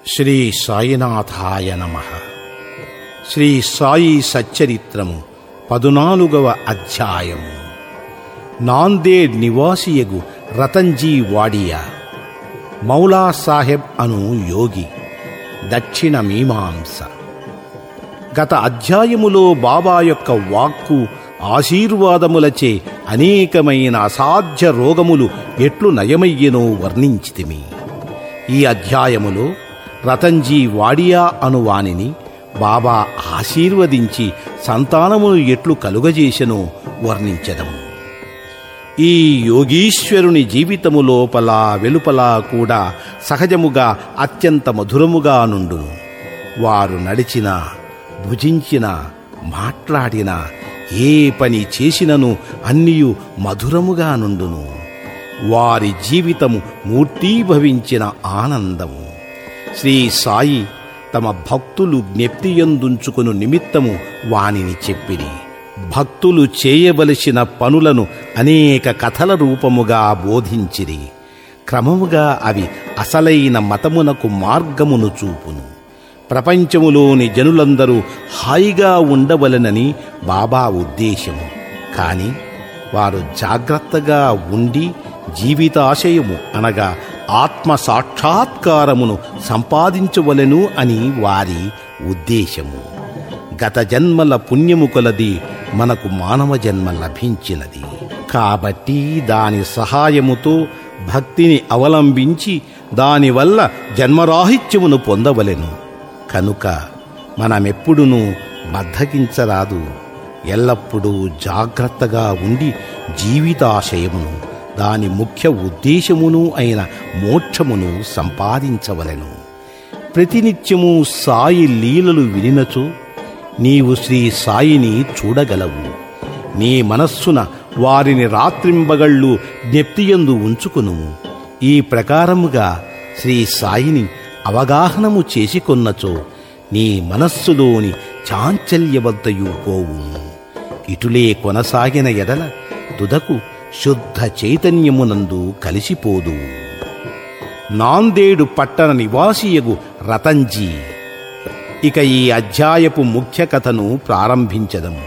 శ్రీ సాయినాథాయ నమ శ్రీ సాయి సచ్చరిత్రము పదునాలుగవ అధ్యాయము నాందేడ్ నివాసియగు రతన్జీ వాడియా మౌలా సాహెబ్ అను యోగి దక్షిణ మీమాంస గత అధ్యాయములో బాబా యొక్క వాక్కు ఆశీర్వాదములచే అనేకమైన అసాధ్య రోగములు ఎట్లు నయమయ్యెనో వర్ణించితిమి ఈ అధ్యాయములో రతన్జీ వాడియా అను వానిని బాబా ఆశీర్వదించి సంతానమును ఎట్లు కలుగజేసెనో వర్ణించదము ఈ యోగీశ్వరుని జీవితము లోపల వెలుపల కూడా సహజముగా అత్యంత మధురముగా నుండును వారు నడిచిన భుజించిన మాట్లాడిన ఏ పని చేసినను అన్నియు మధురముగా నుండును వారి జీవితము మూర్తీభవించిన ఆనందము శ్రీ సాయి తమ భక్తులు జ్ఞప్తియందుంచుకును నిమిత్తము వానిని చెప్పిరి భక్తులు చేయవలసిన పనులను అనేక కథల రూపముగా బోధించిరి క్రమముగా అవి అసలైన మతమునకు మార్గమును చూపును ప్రపంచములోని జనులందరూ హాయిగా ఉండవలనని బాబా ఉద్దేశము కాని వారు జాగ్రత్తగా ఉండి జీవితాశయము అనగా ఆత్మ సాక్షాత్కారమును సంపాదించవలెను అని వారి ఉద్దేశము గత జన్మల పుణ్యము కొలది మనకు మానవ జన్మ లభించినది కాబట్టి దాని సహాయముతో భక్తిని అవలంబించి దానివల్ల జన్మరాహిత్యమును పొందవలెను కనుక మనమెప్పుడునూ బద్ధకించరాదు ఎల్లప్పుడూ జాగ్రత్తగా ఉండి జీవితాశయమును దాని ముఖ్య ఉద్దేశమును అయిన మోక్షమును సంపాదించవలెను ప్రతినిత్యము సాయి లీలలు వినినచో నీవు శ్రీ సాయిని చూడగలవు నీ మనస్సున వారిని రాత్రింబగళ్ళు జ్ఞప్తియందు ఉంచుకును ఈ ప్రకారముగా శ్రీ సాయిని అవగాహనము చేసుకొన్నచో నీ మనస్సులోని చాంచల్యవంతయు పోవు ఇటులే కొనసాగిన ఎడల తుదకు శుద్ధ చైతన్యమునందు కలిసిపోదు నాందేడు పట్టణ నివాసియగు రతన్జీ ఇక ఈ అధ్యాయపు ముఖ్య కథను ప్రారంభించదము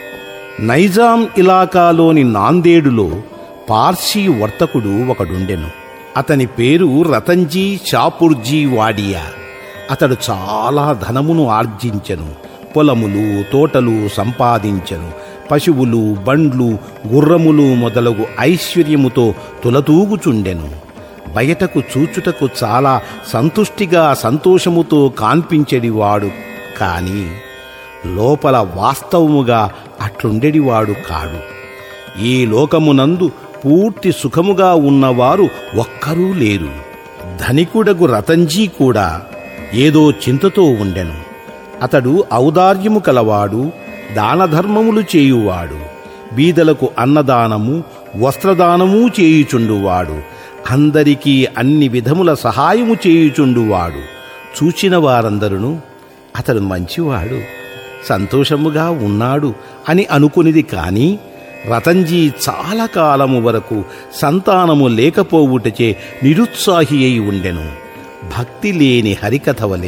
నైజాం ఇలాకాలోని నాందేడులో పార్సీ వర్తకుడు ఒకడుండెను అతని పేరు రతన్జీ షాపుర్జీ వాడియా అతడు చాలా ధనమును ఆర్జించెను పొలములు తోటలు సంపాదించెను పశువులు బండ్లు గుర్రములు మొదలగు ఐశ్వర్యముతో తులతూగుచుండెను బయటకు చూచుటకు చాలా సంతుష్టిగా సంతోషముతో కాన్పించెడివాడు కాని లోపల వాస్తవముగా అట్లుండెడివాడు కాడు ఈ లోకమునందు పూర్తి సుఖముగా ఉన్నవారు ఒక్కరూ లేరు ధనికుడగు రతన్జీ కూడా ఏదో చింతతో ఉండెను అతడు ఔదార్యము కలవాడు దానధర్మములు చేయువాడు బీదలకు అన్నదానము వస్త్రదానము చేయుచుండువాడు అందరికీ అన్ని విధముల సహాయము చేయుచుండువాడు చూచిన వారందరూ అతడు మంచివాడు సంతోషముగా ఉన్నాడు అని అనుకునిది కాని రతన్జీ చాలా కాలము వరకు సంతానము లేకపోవుటచే నిరుత్సాహి అయి ఉండెను భక్తి లేని హరికథ వలె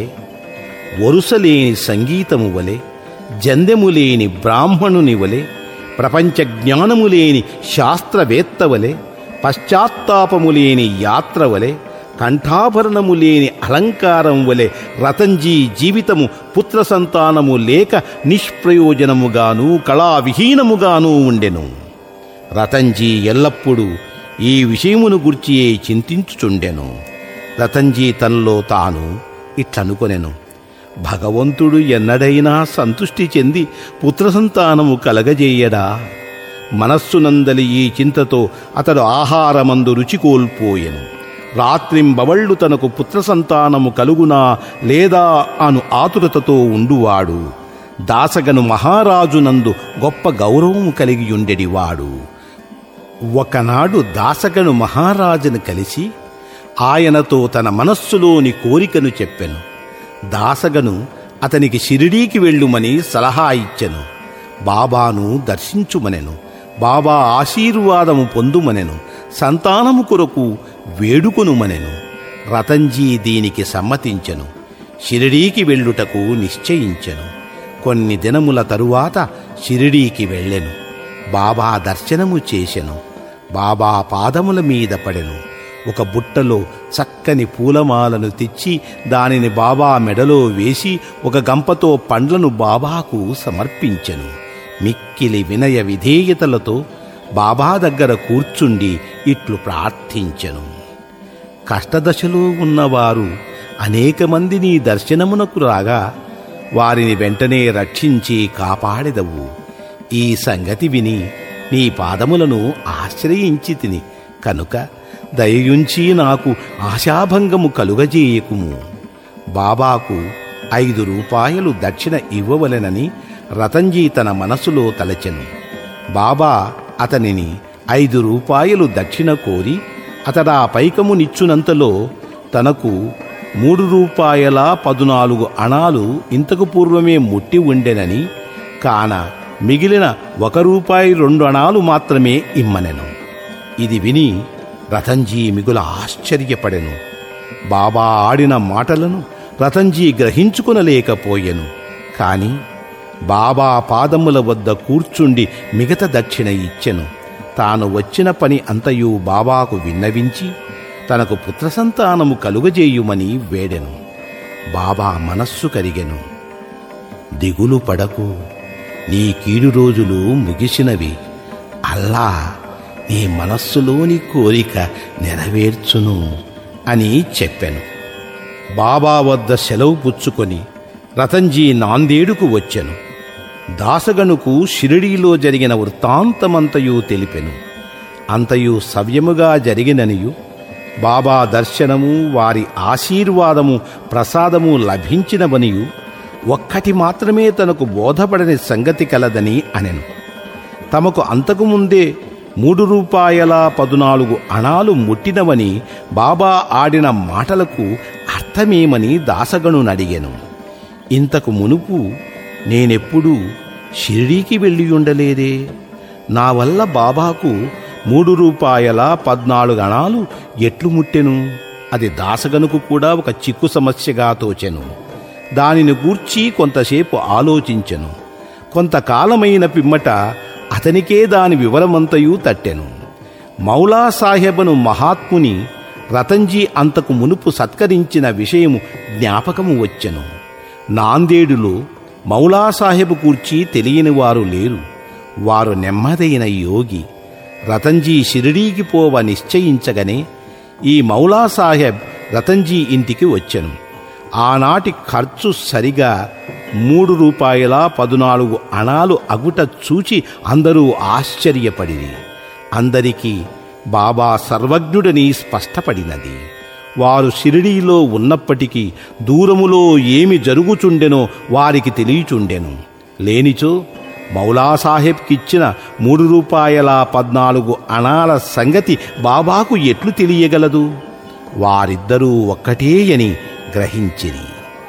వరుసలేని సంగీతము వలె జందెము లేని బ్రాహ్మణుని వలె ప్రపంచ జ్ఞానము లేని శాస్త్రవేత్త వలె పశ్చాత్తాపము లేని యాత్ర వలె కంఠాభరణము లేని అలంకారం వలె రతన్జీ జీవితము పుత్ర సంతానము లేక నిష్ప్రయోజనముగాను కళావిహీనముగాను ఉండెను రతన్జీ ఎల్లప్పుడూ ఈ విషయమును గుర్చియే చింతించుచుండెను రతన్జీ తనలో తాను ఇట్లనుకొనెను భగవంతుడు ఎన్నడైనా సంతుష్టి చెంది పుత్ర సంతానము కలగజేయడా మనస్సునందలి ఈ చింతతో అతడు ఆహారమందు రుచి కోల్పోయెను రాత్రింబవళ్ళు తనకు పుత్ర సంతానము కలుగునా లేదా అను ఆతురతతో ఉండువాడు దాసగను మహారాజునందు గొప్ప గౌరవము కలిగియుండెడివాడు ఒకనాడు దాసగను మహారాజును కలిసి ఆయనతో తన మనస్సులోని కోరికను చెప్పెను దాసగను అతనికి షిరిడీకి వెళ్ళుమని సలహా ఇచ్చెను బాబాను దర్శించుమనెను బాబా ఆశీర్వాదము పొందుమనెను సంతానము కొరకు వేడుకొనుమనెను రతన్జీ దీనికి సమ్మతించెను షిరిడీకి వెళ్ళుటకు నిశ్చయించెను కొన్ని దినముల తరువాత షిరిడీకి వెళ్ళెను బాబా దర్శనము చేసెను బాబా పాదముల మీద పడెను ఒక బుట్టలో చక్కని పూలమాలను తెచ్చి దానిని బాబా మెడలో వేసి ఒక గంపతో పండ్లను బాబాకు సమర్పించెను మిక్కిలి వినయ విధేయతలతో బాబా దగ్గర కూర్చుండి ఇట్లు ప్రార్థించెను కష్టదశలో ఉన్నవారు అనేక మంది నీ దర్శనమునకు రాగా వారిని వెంటనే రక్షించి కాపాడెదవు ఈ సంగతి విని నీ పాదములను ఆశ్రయించి తిని కనుక దయయుంచి నాకు ఆశాభంగము కలుగజేయకుము బాబాకు ఐదు రూపాయలు దక్షిణ ఇవ్వవలెనని రతంజీ తన మనసులో తలచెను బాబా అతనిని ఐదు రూపాయలు దక్షిణ కోరి అతడా పైకమునిచ్చునంతలో తనకు మూడు రూపాయల పదునాలుగు అణాలు ఇంతకు పూర్వమే ముట్టి ఉండెనని కాన మిగిలిన ఒక రూపాయి రెండు అణాలు మాత్రమే ఇమ్మనెను ఇది విని రతంజీ మిగుల ఆశ్చర్యపడెను బాబా ఆడిన మాటలను రతంజీ గ్రహించుకునలేకపోయెను కాని బాబా పాదముల వద్ద కూర్చుండి మిగత దక్షిణ ఇచ్చెను తాను వచ్చిన పని అంతయు బాబాకు విన్నవించి తనకు పుత్ర సంతానము కలుగజేయుమని వేడెను బాబా మనస్సు కరిగెను దిగులు పడకు నీ కీడు రోజులు ముగిసినవి అల్లా నీ మనస్సులోని కోరిక నెరవేర్చును అని చెప్పెను బాబా వద్ద సెలవు పుచ్చుకొని రతంజీ నాందేడుకు వచ్చెను దాసగనుకు షిరిడీలో జరిగిన వృత్తాంతమంతయు తెలిపెను అంతయు సవ్యముగా జరిగిననియు బాబా దర్శనము వారి ఆశీర్వాదము ప్రసాదము లభించినవనియు ఒక్కటి మాత్రమే తనకు బోధపడని సంగతి కలదని అనెను తమకు అంతకుముందే మూడు రూపాయల పదునాలుగు అణాలు ముట్టినవని బాబా ఆడిన మాటలకు అర్థమేమని దాసగణునడిగెను ఇంతకు మునుపు నేనెప్పుడూ షిరిడీకి వెళ్ళి ఉండలేదే నా వల్ల బాబాకు మూడు రూపాయల పద్నాలుగు అణాలు ఎట్లు ముట్టెను అది దాసగనుకు కూడా ఒక చిక్కు సమస్యగా తోచెను దానిని గూర్చి కొంతసేపు ఆలోచించెను కొంతకాలమైన పిమ్మట అతనికే దాని వివరమంతయు తట్టెను మౌలా సాహెబను మహాత్ముని రతంజీ అంతకు మునుపు సత్కరించిన విషయము జ్ఞాపకము వచ్చెను నాందేడులో మౌలా సాహెబు కూర్చి తెలియని వారు లేరు వారు నెమ్మదైన యోగి రతంజీ షిరిడీకి పోవ నిశ్చయించగనే ఈ మౌలా సాహెబ్ రతంజీ ఇంటికి వచ్చెను ఆనాటి ఖర్చు సరిగా మూడు రూపాయల పదునాలుగు అణాలు అగుట చూచి అందరూ ఆశ్చర్యపడిరి అందరికీ బాబా సర్వజ్ఞుడని స్పష్టపడినది వారు షిరిడీలో ఉన్నప్పటికీ దూరములో ఏమి జరుగుచుండెనో వారికి తెలియచుండెను లేనిచో మౌలాసాహెబ్కిచ్చిన మూడు రూపాయల పద్నాలుగు అణాల సంగతి బాబాకు ఎట్లు తెలియగలదు వారిద్దరూ ఒక్కటే అని గ్రహించిరి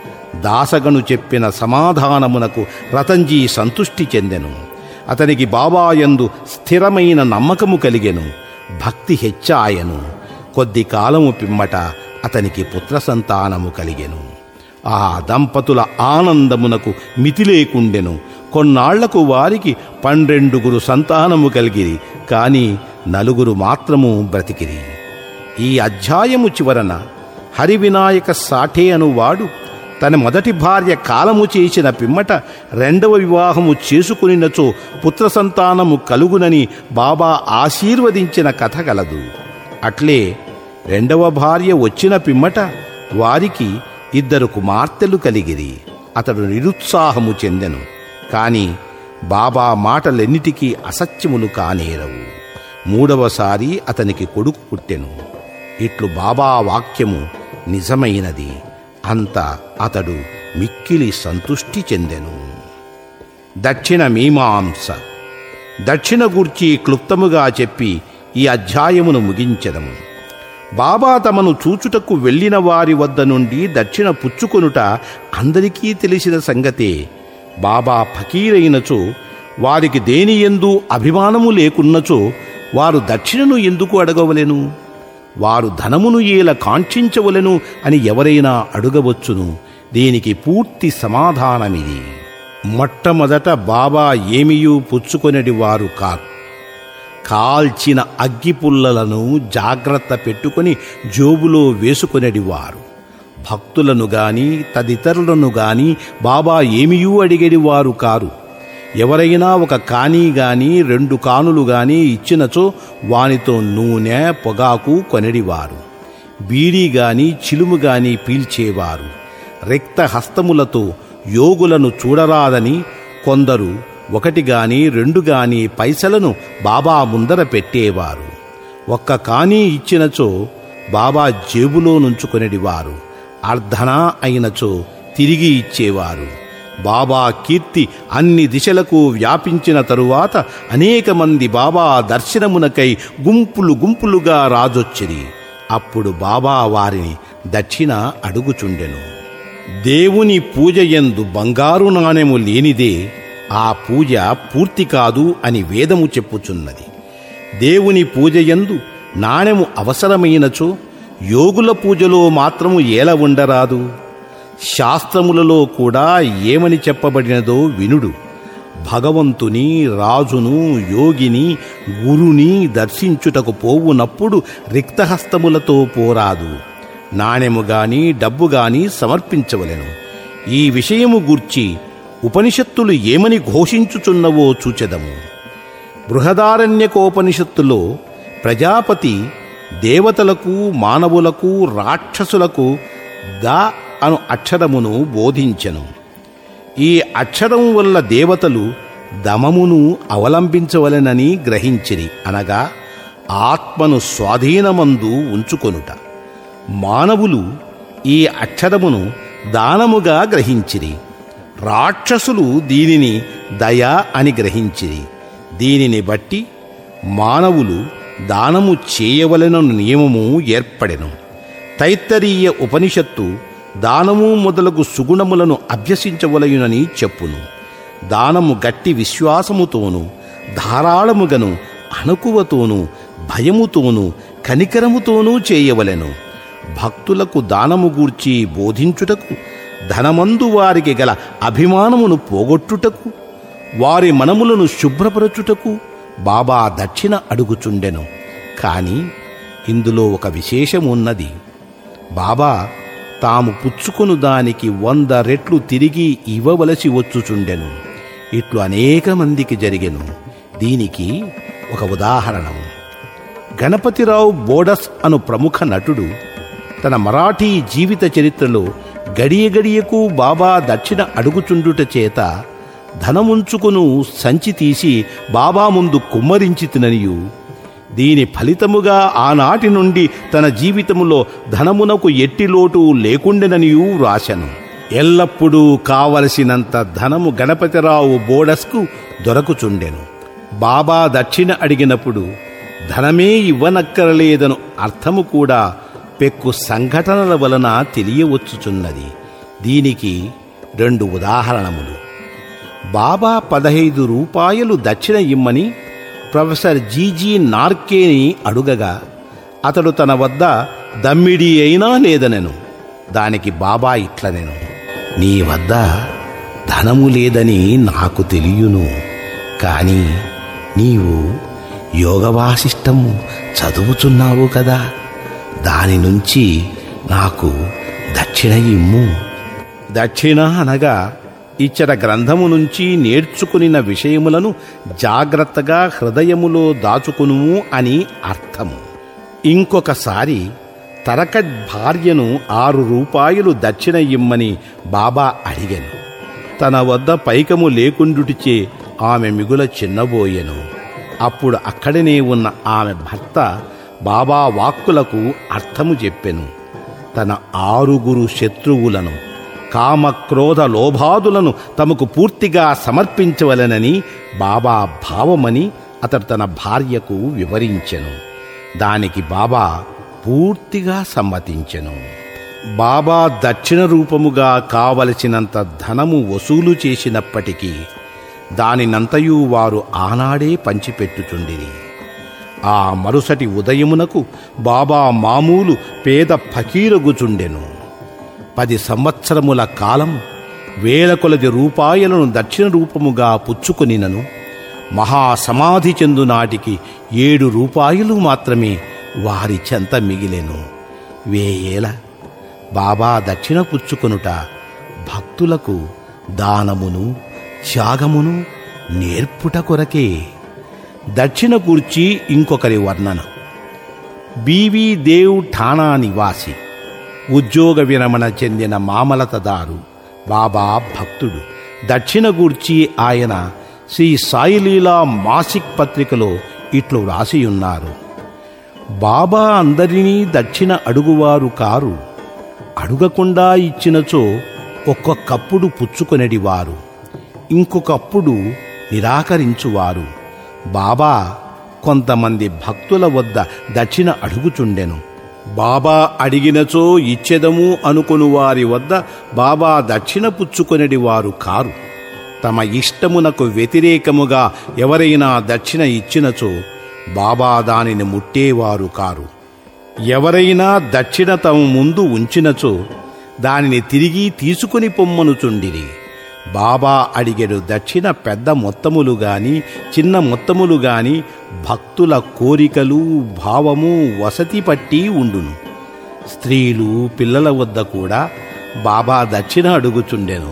దాసగను చెప్పిన సమాధానమునకు రతంజీ సంతుష్టి చెందెను అతనికి బాబాయందు స్థిరమైన నమ్మకము కలిగెను భక్తి హెచ్చాయను కొద్ది కాలము పిమ్మట అతనికి పుత్ర సంతానము కలిగెను ఆ దంపతుల ఆనందమునకు మితి లేకుండెను కొన్నాళ్లకు వారికి పన్నెండుగురు సంతానము కలిగిరి కాని నలుగురు మాత్రము బ్రతికిరి ఈ అధ్యాయము చివరన హరివినాయక సాఠే అనువాడు తన మొదటి భార్య కాలము చేసిన పిమ్మట రెండవ వివాహము చేసుకునినచో పుత్ర సంతానము కలుగునని బాబా ఆశీర్వదించిన కథ గలదు అట్లే రెండవ భార్య వచ్చిన పిమ్మట వారికి ఇద్దరు కుమార్తెలు కలిగిరి అతడు నిరుత్సాహము చెందెను కాని బాబా మాటలెన్నిటికీ అసత్యములు కానేరవు మూడవసారి అతనికి కొడుకు పుట్టెను ఇట్లు బాబా వాక్యము నిజమైనది అంత అతడు మిక్కిలి సంతుష్టి చెందెను దక్షిణ మీమాంస దక్షిణ గూర్చి క్లుప్తముగా చెప్పి ఈ అధ్యాయమును ముగించెదము బాబా తమను చూచుటకు వెళ్ళిన వారి వద్ద నుండి దక్షిణ పుచ్చుకొనుట అందరికీ తెలిసిన సంగతే బాబా ఫకీరైనచో వారికి దేని ఎందు అభిమానము లేకున్నచో వారు దక్షిణను ఎందుకు అడగవలెను వారు ధనమును ఏల కాంక్షించవలెను అని ఎవరైనా అడుగవచ్చును దీనికి పూర్తి సమాధానమిది మొట్టమొదట బాబా ఏమియూ పుచ్చుకొనడి వారు కారు కాల్చిన అగ్గిపుల్లలను జాగ్రత్త పెట్టుకొని జోబులో వేసుకొనడివారు భక్తులను గాని తదితరులను గాని బాబా ఏమియూ అడిగడివారు కారు ఎవరైనా ఒక కానీ గాని రెండు కానులు గాని ఇచ్చినచో వానితో నూనె పొగాకు కొనడివారు బీడీ గాని చిలుము గాని పీల్చేవారు రిక్త హస్తములతో యోగులను చూడరాదని కొందరు ఒకటి గాని రెండు గాని పైసలను బాబా ముందర పెట్టేవారు ఒక్క కానీ ఇచ్చినచో బాబా జేబులో నుంచుకొనిడివారు అర్ధనా అయినచో తిరిగి ఇచ్చేవారు బాబా కీర్తి అన్ని దిశలకు వ్యాపించిన తరువాత అనేక మంది బాబా దర్శనమునకై గుంపులు గుంపులుగా రాజొచ్చిరి అప్పుడు బాబా వారిని దక్షిణ అడుగుచుండెను దేవుని పూజ యందు బంగారు నాణెము లేనిదే ఆ పూజ పూర్తి కాదు అని వేదము చెప్పుచున్నది దేవుని పూజ యందు నాణెము అవసరమైనచో యోగుల పూజలో మాత్రము ఏల ఉండరాదు శాస్త్రములలో కూడా ఏమని చెప్పబడినదో వినుడు భగవంతుని రాజును యోగిని గురుని దర్శించుటకు పోవునప్పుడు రిక్తహస్తములతో పోరాదు నాణెము గాని డబ్బు గాని సమర్పించవలెను ఈ విషయము గూర్చి ఉపనిషత్తులు ఏమని ఘోషించుచున్నవో చూచెదము బృహదారణ్యకోపనిషత్తులో ప్రజాపతి దేవతలకు మానవులకు రాక్షసులకు ద అను అక్షరమును బోధించెను ఈ అక్షరం వల్ల దేవతలు దమమును అవలంబించవలెనని గ్రహించిరి అనగా ఆత్మను స్వాధీనమందు ఉంచుకొనుట మానవులు ఈ అక్షరమును దానముగా గ్రహించిరి రాక్షసులు దీనిని దయ అని గ్రహించిరి దీనిని బట్టి మానవులు దానము చేయవలెనను నియమము ఏర్పడెను తైత్తరీయ ఉపనిషత్తు దానము మొదలగు సుగుణములను అభ్యసించవలయునని చెప్పును దానము గట్టి విశ్వాసముతోనూ ధారాళముగను అణకువతోనూ భయముతోనూ కనికరముతోనూ చేయవలెను భక్తులకు దానము గూర్చి బోధించుటకు ధనమందు వారికి గల అభిమానమును పోగొట్టుటకు వారి మనములను శుభ్రపరచుటకు బాబా దక్షిణ అడుగుచుండెను కాని ఇందులో ఒక విశేషమున్నది బాబా తాము పుచ్చుకొను దానికి వంద రెట్లు తిరిగి ఇవ్వవలసి వచ్చుచుండెను ఇట్లు అనేక మందికి జరిగెను దీనికి ఒక ఉదాహరణము గణపతిరావు బోడస్ అను ప్రముఖ నటుడు తన మరాఠీ జీవిత చరిత్రలో గడియ గడియకు బాబా దక్షిణ అడుగుచుండుట చేత ధనముంచుకును సంచి తీసి బాబా ముందు కుమ్మరించి తిననియు దీని ఫలితముగా ఆనాటి నుండి తన జీవితములో ధనమునకు ఎట్టి లోటు లేకుండెననియూ రాశను ఎల్లప్పుడూ కావలసినంత ధనము గణపతిరావు బోడస్కు దొరకుచుండెను బాబా దక్షిణ అడిగినప్పుడు ధనమే ఇవ్వనక్కరలేదను అర్థము కూడా పెక్కు సంఘటనల వలన తెలియవచ్చుచున్నది దీనికి రెండు ఉదాహరణములు బాబా పదహైదు రూపాయలు దక్షిణ ఇమ్మని ప్రొఫెసర్ జీజీ నార్కేని అడుగగా అతడు తన వద్ద దమ్మిడి అయినా లేదనెను దానికి బాబా ఇట్లనెను నీ వద్ద ధనము లేదని నాకు తెలియను కాని నీవు యోగవాసిష్టము చదువుచున్నావు కదా దాని నుంచి నాకు దక్షిణ ఇమ్ము దక్షిణ అనగా ఇచ్చట గ్రంథము నుంచి నేర్చుకునిన విషయములను జాగ్రత్తగా హృదయములో దాచుకునుము అని అర్థము ఇంకొకసారి తరకట్ భార్యను ఆరు రూపాయలు దక్షిణ ఇమ్మని బాబా అడిగాను తన వద్ద పైకము లేకుండుటిచే ఆమె మిగుల చిన్నబోయెను అప్పుడు అక్కడనే ఉన్న ఆమె భర్త బాబా వాక్కులకు అర్థము చెప్పెను తన ఆరుగురు శత్రువులను కామక్రోధ లోభాదులను తమకు పూర్తిగా సమర్పించవలెనని బాబా భావమని అతడు తన భార్యకు వివరించెను దానికి బాబా పూర్తిగా సమ్మతించెను బాబా దక్షిణ రూపముగా కావలసినంత ధనము వసూలు చేసినప్పటికీ దానినంతయు వారు ఆనాడే పంచిపెట్టుచుండిరి ఆ మరుసటి ఉదయమునకు బాబా మామూలు పేద ఫకీరగుచుండెను పది సంవత్సరముల కాలం వేల కొలది రూపాయలను దక్షిణ రూపముగా పుచ్చుకొనినను మహాసమాధి చెందు నాటికి ఏడు రూపాయలు మాత్రమే వారి చెంత మిగిలెను వేయేల బాబా దక్షిణ పుచ్చుకొనుట భక్తులకు దానమును త్యాగమును నేర్పుట కొరకే దక్షిణ కూర్చి ఇంకొకరి వర్ణన బీవీ దేవ్ ఠాణా నివాసి ఉద్యోగ విరమణ చెందిన మామలతదారు బాబా భక్తుడు దక్షిణ గూర్చి ఆయన శ్రీ సాయిలీలా మాసిక్ పత్రికలో ఇట్లు వ్రాసియున్నారు బాబా అందరినీ దక్షిణ అడుగువారు కారు అడుగకుండా ఇచ్చినచో ఒక్కొక్కప్పుడు పుచ్చుకొనడివారు ఇంకొకప్పుడు నిరాకరించువారు బాబా కొంతమంది భక్తుల వద్ద దక్షిణ అడుగుచుండెను బాబా అడిగినచో ఇచ్చెదము అనుకుని వారి వద్ద బాబా దక్షిణ పుచ్చుకొనడి వారు కారు తమ ఇష్టమునకు వ్యతిరేకముగా ఎవరైనా దక్షిణ ఇచ్చినచో బాబా దానిని ముట్టేవారు కారు ఎవరైనా దక్షిణ తమ ముందు ఉంచినచో దానిని తిరిగి తీసుకుని పొమ్మనుచుండిరి బాబా అడిగెడు దక్షిణ పెద్ద మొత్తములు గాని చిన్న మొత్తములు గాని భక్తుల కోరికలు భావము వసతి పట్టి ఉండును స్త్రీలు పిల్లల వద్ద కూడా బాబా దక్షిణ అడుగుచుండెను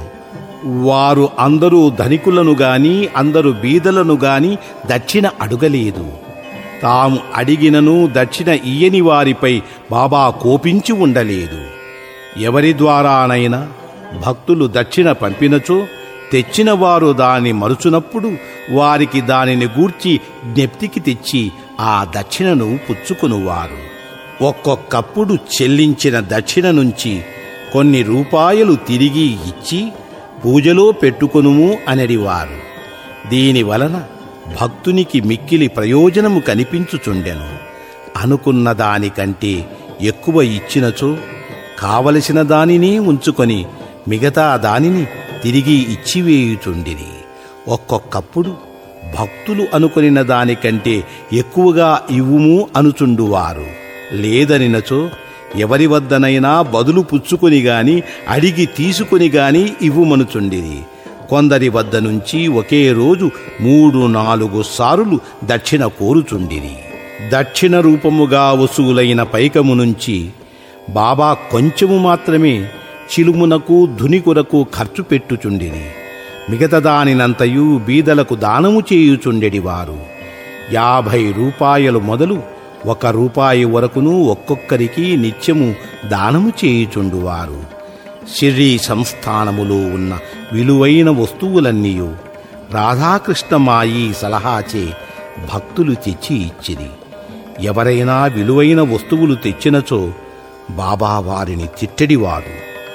వారు అందరూ ధనికులను గాని అందరూ బీదలను గాని దక్షిణ అడుగలేదు తాము అడిగినను దక్షిణ ఇయ్యని వారిపై బాబా కోపించి ఉండలేదు ఎవరి ద్వారానైనా భక్తులు దక్షిణ పంపినచో తెచ్చిన వారు దాని మరుచునప్పుడు వారికి దానిని గూర్చి జ్ఞప్తికి తెచ్చి ఆ దక్షిణను పుచ్చుకొనువారు ఒక్కొక్కప్పుడు చెల్లించిన దక్షిణ నుంచి కొన్ని రూపాయలు తిరిగి ఇచ్చి పూజలో పెట్టుకొనుము అనడివారు దీని వలన భక్తునికి మిక్కిలి ప్రయోజనము కనిపించుచుండెను అనుకున్న దానికంటే ఎక్కువ ఇచ్చినచో కావలసిన దానిని ఉంచుకొని మిగతా దానిని తిరిగి ఇచ్చివేయుచుండిరి ఒక్కొక్కప్పుడు భక్తులు అనుకొనిన దానికంటే ఎక్కువగా ఇవ్వుము అనుచుండువారు లేదనినచో ఎవరి వద్దనైనా బదులు పుచ్చుకొని గాని అడిగి తీసుకొని గాని ఇవ్వుమనుచుండిరి కొందరి వద్ద నుంచి ఒకే రోజు మూడు నాలుగు సారులు దక్షిణ కోరుచుండిరి దక్షిణ రూపముగా వసూలైన పైకము నుంచి బాబా కొంచెము మాత్రమే చిలుమునకు ధుని కొరకు ఖర్చు పెట్టుచుండిరి మిగతా దానినంతయు బీదలకు దానము చేయుచుండెడివారు యాభై రూపాయలు మొదలు ఒక రూపాయి వరకును ఒక్కొక్కరికి నిత్యము దానము చేయుచుండువారు షిర్డీ సంస్థానములో ఉన్న విలువైన వస్తువులన్నీయు రాధాకృష్ణమాయి సలహాచే భక్తులు తెచ్చి ఇచ్చిరి ఎవరైనా విలువైన వస్తువులు తెచ్చినచో బాబా వారిని తిట్టడివారు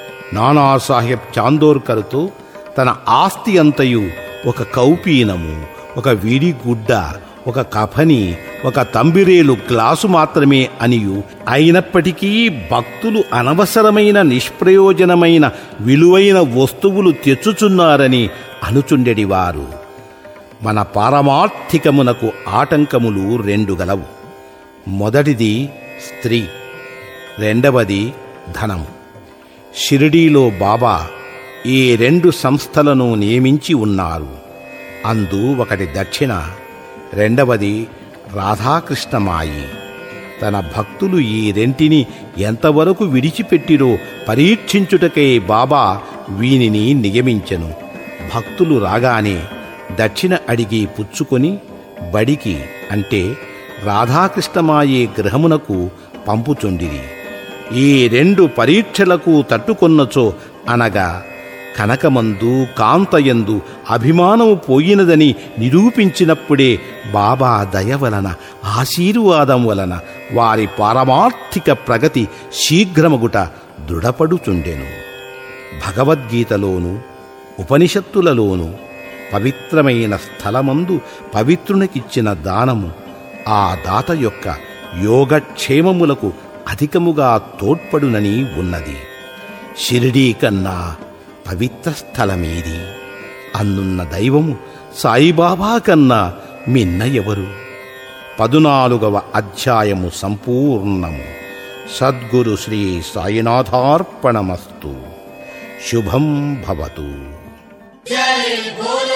నానాసాహెబ్ చాందోర్కర్తో తన ఆస్తి అంతయు ఒక కౌపీనము ఒక విడిగుడ్డ ఒక కఫని ఒక తంబిరేలు గ్లాసు మాత్రమే అనియు అయినప్పటికీ భక్తులు అనవసరమైన నిష్ప్రయోజనమైన విలువైన వస్తువులు తెచ్చుచున్నారని అనుచుండెడివారు మన పారమార్థికమునకు ఆటంకములు రెండు గలవు మొదటిది స్త్రీ రెండవది ధనం షిరిడీలో బాబా ఈ రెండు సంస్థలను నియమించి ఉన్నారు అందు ఒకటి దక్షిణ రెండవది రాధాకృష్ణమాయి తన భక్తులు ఈ రెంటిని ఎంతవరకు విడిచిపెట్టిరో పరీక్షించుటకై బాబా వీనిని నియమించెను భక్తులు రాగానే దక్షిణ అడిగి పుచ్చుకొని బడికి అంటే రాధాకృష్ణమాయే గృహమునకు పంపుచుండిరి ఈ రెండు పరీక్షలకు తట్టుకొన్నచో అనగా కనకమందు కాంతయందు అభిమానము పోయినదని నిరూపించినప్పుడే బాబా దయ వలన ఆశీర్వాదం వలన వారి పారమార్థిక ప్రగతి శీఘ్రమగుట దృఢపడుచుండెను భగవద్గీతలోను ఉపనిషత్తులలోను పవిత్రమైన స్థలమందు పవిత్రునికిచ్చిన దానము ఆ దాత యొక్క యోగక్షేమములకు అధికముగా తోడ్పడునని ఉన్నది షిరిడీ కన్నా పవిత్ర స్థలమేది అందున్న దైవము సాయిబాబా కన్నా మిన్న ఎవరు పదునాలుగవ అధ్యాయము సంపూర్ణము సద్గురు శ్రీ సాయినాథార్పణమస్తు శుభం భవతు జై భోలో